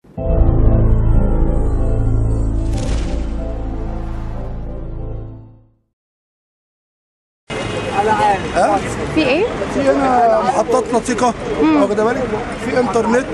ها في ايه؟ في هنا محطات نطيقه واخده بالك في انترنت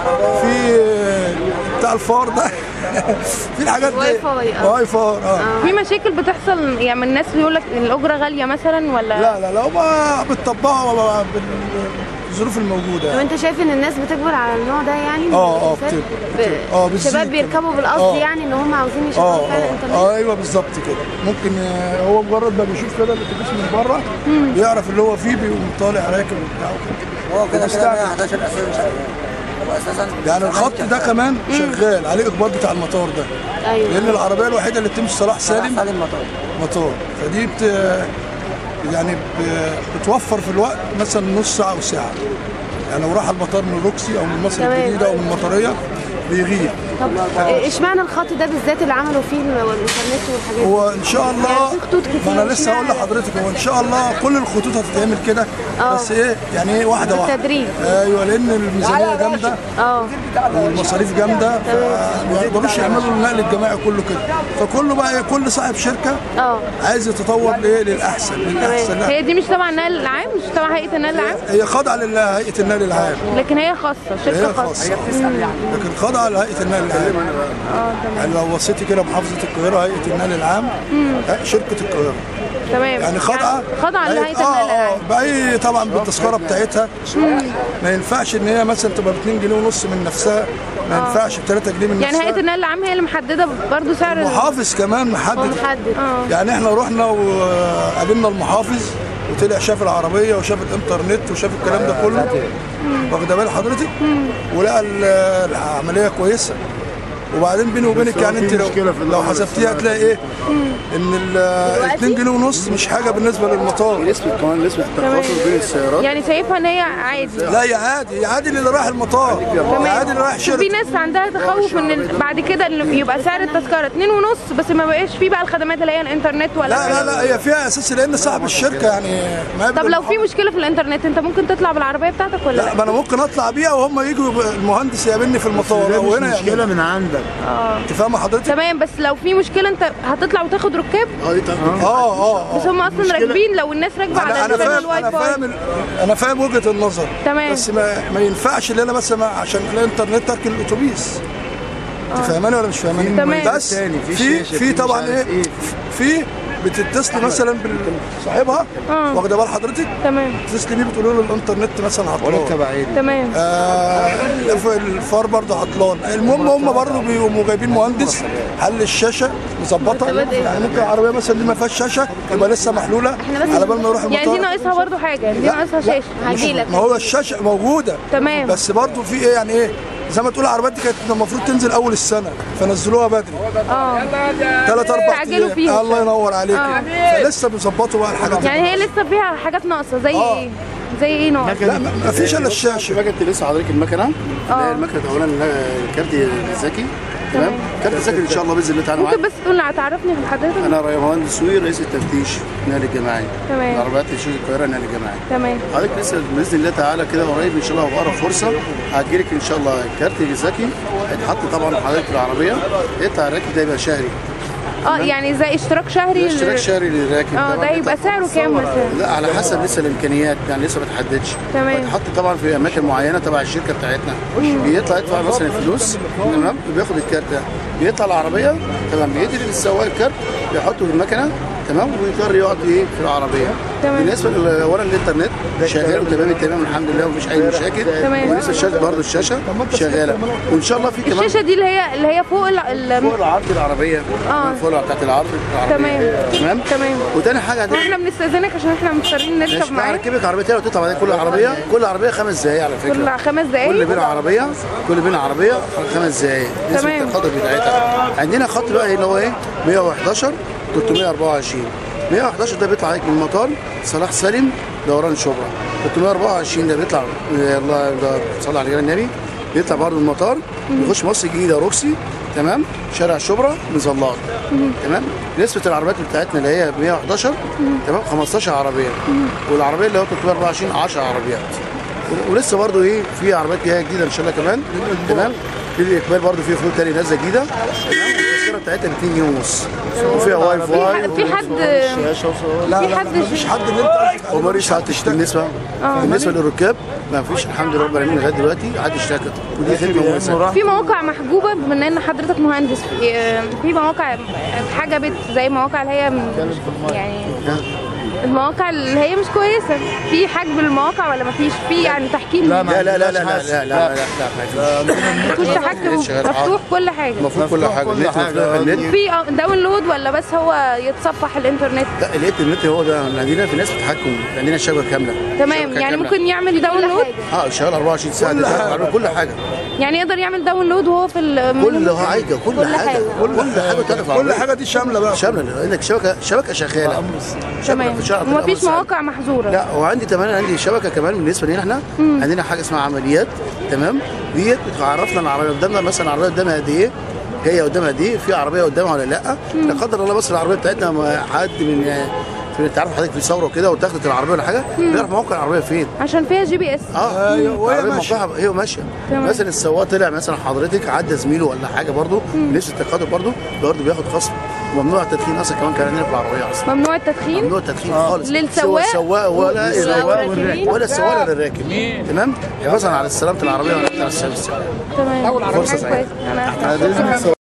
في بتاع الفار ده في الحاجات دي واي فاي، اه. واي فاي اه في مشاكل بتحصل يعني من الناس بيقول لك الاجره غاليه مثلا ولا لا لا لا هما بتطبقوا بالظروف الموجوده طب يعني. انت شايف ان الناس بتكبر على النوع ده يعني من اه، اه، الأتوبيسات؟ بتبقى- ب- اه، بتزيد شباب كمان. بيركبوا بالقصد اه. يعني ان هم عاوزين اه يشغلوا فعلا اه انترنت اه ايوه بالظبط كده ممكن آه، هو مجرد ما بيشوف كده الاتوبيس من بره بيعرف اللي هو فيه بيقوم طالع راكب وبتاع وكده هو كده كده ومستعجل. 111 اساسا شغال هو اساسا يعني الخط ده كمان شغال عليه اقباض بتاع المطار ده ايوه لان العربيه الوحيده اللي بتمشي صلاح سالم سالم مطار مطار فدي بت يعني ب- بتوفر في الوقت مثلا نص ساعه او ساعه يعني لو راح المطار من روكسي او من مصر تمام. الجديده او من المطريه بيغيب طب إيه- اشمعنى الخط ده بالذات اللي عملوا فيه ال- الانترنت والحاجات دي؟ هو ان شاء الله يعني في خطوط كتير ما انا لسه هقول اشمعنى؟ لحضرتك هو ان شاء الله كل الخطوط هتتعمل كده اه. بس ايه يعني ايه واحده واحده بالتدريج. ايوه لان الميزانيه جامده اه والمصاريف جامده فما يقدروش يعملوا النقل الجماعي كله كده فكله بقى إيه، كل صاحب شركه اه عايز يتطور لايه للاحسن للاحسن لا هي دي مش تبع النقل العام مش تبع هيئه النقل العام هي خاضعه لهيئه النقل العام لكن هي خاصه شركه هي خاصه خاصه لكن خاضعه لهيئه النقل العام يعني لو بصيتي كده محافظه القاهره هيئه النقل العام آه، شركه القاهره تمام يعني خاضعه خاضعه لهيئة- لهيئه اه النقل اه العام باي طبعا بالتذكره بتاعتها ما ينفعش ان هي مثلا تبقى ب 2 جنيه ونص من نفسها ما ينفعش ب 3 جنيه من يعني هيئه نفسها النقل العام هي اللي محدده برضو سعر ال- المحافظ كمان هو محدد محدد يعني احنا رحنا وقابلنا المحافظ وطلع شاف العربيه وشاف الانترنت وشاف الكلام ده كله واخده بال حضرتك ولقى ال- العمليه كويسه وبعدين بيني وبينك يعني انت لو, لو حسبتيها هتلاقي ايه ان ال 2 جنيه ونص مش حاجه بالنسبه للمطار نسبة كمان نسبة التخاطر بين السيارات يعني شايفها ان هي عادي لا يا عادي يا عادي اللي رايح المطار يا عادي اللي رايح في شركه ناس عندها تخوف ان ال- بعد كده إن يبقى سعر التذكره اتنين ونص بس ما بقاش فيه بقى الخدمات اللي هي الانترنت ولا لا لا لا هي فيها اساس لان صاحب الشركه يعني ما طب لو في مشكله في الانترنت انت ممكن تطلع بالعربيه بتاعتك ولا لا لا؟ ما انا ممكن اطلع بيها وهم يجوا المهندس يقابلني في المطار ده او مش هنا مشكلة يعملها من عندك انت فاهمه حضرتك؟ تمام بس لو في مشكله انت هتطلع وتاخد ركاب اه دي تاخد اه اه بس اه هم اصلا راكبين لو الناس راكبه انا على انا لسان فاهم الواي انا فاي فاهم ال- انا فاهم وجهه النظر تمام. بس ما, ما ينفعش ان انا مثلا عشان الانترنت اركن الاتوبيس انت فاهماني ولا مش فاهماني؟ تمام. بس تاني، في في شاشة، في في طبعا مش عارف ايه إيه. في بتتصلي مثلا بصاحبها واخده بال حضرتك تمام تتصلي بيه بتقولي له الانترنت مثلا ولا عطلان تبعيد تمام آه الفار برضه عطلان المهم هم برضه بيقوموا جايبين مهندس حل الشاشه مظبطه يعني ممكن العربيه مثلا دي ما فيهاش شاشه يبقى لسه محلوله على بال ما يروح يعني دي المطار ناقصها برضو حاجه دي ناقصها شاشه هجيلك ما هو الشاشه موجوده تمام. بس برضه في ايه يعني ايه زي ما تقول العربيات دي كانت المفروض تنزل اول السنه فنزلوها بدري اه ثلاث اربع استعجلوا فيها. الله ينور عليك آه. فلسه بيظبطوا بقى الحاجات دي. يعني هي لسه فيها حاجات ناقصه زي آه. ايه زي ايه ناقص لا ما ما فيش الا الشاشه باجي انت لسه حضرتك المكنه اللي هي المكنه اولا الكارت الذكي تمام الكارت الذكي ان شاء الله باذن الله تعالى معاك ممكن بس تقول تعرفني في حضرتك انا رئيس مهندس سوير رئيس التفتيش النقل الجماعي تمام. العربيات تشيل القاهره النقل الجماعي تمام حضرتك لسه باذن الله تعالى كده قريب ان شاء الله وأقرب فرصه هتجيلك ان شاء الله الكارت الذكي هيتحط طبعا حضرتك في العربيه يطلع الراكب ده يبقى شهري اه يعني زي اشتراك شهري اشتراك ل- شهري للراكب اه طبعاً ده يبقى بيطلع. سعره كام مثلا لا على حسب لسه الامكانيات يعني لسه ما اتحددش تمام. بيتحط طبعا في اماكن معينه تبع الشركه بتاعتنا بيطلع يدفع مثلا فلوس تمام وبياخد الكارت ده بيطلع العربيه تمام بيدي للسواق الكارت بيحطه في المكنه تمام ويقدر يقعد ايه في العربيه تمام. بالنسبه لاولا الانترنت شغال وتمام التمام الحمد لله ومفيش اي مشاكل تمام. وبالنسبه للشاشه برضه الشاشه شغاله وان شاء الله في كمان الشاشه دي اللي هي اللي هي فوق ال- ال- فوق العرض العربيه آه. فوق بتاعت العرض العربيه تمام. تمام تمام. وتاني حاجه هتبقى احنا بنستاذنك عشان احنا مضطرين ماشي نركب بقى معاك ركبك عربيه تانية وتطلع بعدين كل عربيه كل عربيه خمس دقايق على فكره كل خمس كل دقايق بين عربيه كل بين عربيه خمس دقايق نسبه تمام. الخطر بتاعتها عندنا خط بقى اللي هو ايه 111 324 111 ده بيطلع عليك من المطار صلاح سالم دوران شبرا 324 ده بيطلع آه، الله الله صلى على النبي بيطلع برضه من المطار بيخش مصر الجديده روكسي تمام شارع شبرا مظلات تمام نسبه العربيات بتاعتنا اللي هي 111 تمام 15 عربيه والعربيه اللي هو 324 10 عربيات ولسه برضه ايه في عربيات جايه جديده ان شاء الله كمان تمام في الاقبال برضه في خطوط تاني نازله جديده تمام التذكره بتاعتها ب 2 جنيه ونص وفيها واي في فاي ح- في حد شاشه وصور لا في لا حد مفيش ش- حد اللي انت قصدك عليه وما ريش حد اشتكى بالنسبه بالنسبه للركاب ما فيش الحمد لله رب العالمين لغايه دلوقتي حد اشتكى ودي خدمه كويسه في مواقع محجوبه بما ان حضرتك مهندس في في مواقع اتحجبت زي مواقع اللي هي يعني المواقع اللي هي مش كويسه في حجب المواقع ولا مفيش في يعني تحكيم لا لا لا لا لا لا لا لا لا ما فيش مفيش تحكم شغال. مفتوح كل حاجه المفروض كل حاجه النت مفتوح النت في داونلود ولا بس هو يتصفح الانترنت لا النت النت هو ده عندنا في ناس بتحكم عندنا شبكه كامله تمام شبكة يعني كاملة. ممكن يعمل داونلود اه شغال 24 ساعه كل دلوقتي، حاجة. عامل كل حاجه يعني يقدر يعمل داونلود وهو في ال- كل حاجه كل, كل حاجه حاجة. كل حاجه تعرف كل عربية. حاجه دي شامله بقى شامله عندك شبكه شبكه شغاله تمام شبكة شغالة ومفيش 24 ساعة. مواقع محظوره لا وعندي كمان عندي شبكه كمان بالنسبه لنا احنا عندنا حاجه اسمها عمليات تمام ديت بتعرفنا العربيه قدامنا مثلا العربيه قدامها قد ايه جايه قدامها قد ايه في عربيه قدامها ولا لا لا قدر الله بس العربيه بتاعتنا ما حد من في تعرف حضرتك في ثوره وكده واتاخدت العربيه ولا حاجه بيعرف موقع العربيه فين عشان فيها جي بي اس اه أيوة، وهي العربية ماشية. موقعها هي ماشيه تمام. مثلا السواق طلع مثلا حضرتك عدى زميله ولا حاجه برضه نفس التقاطع برضه برضه بياخد خصم وممنوع التدخين اصلا كمان كان عندنا في العربيه اصلا ممنوع التدخين ممنوع التدخين خالص للسواق؟ سواء السواق ولا والسواق الراكب والراكبين؟ ولا السواق ولا الراكب تمام حفاظا على سلامه العربيه ولا على السلامه تمام فرصة حاجة سعيدة. كويسة. انا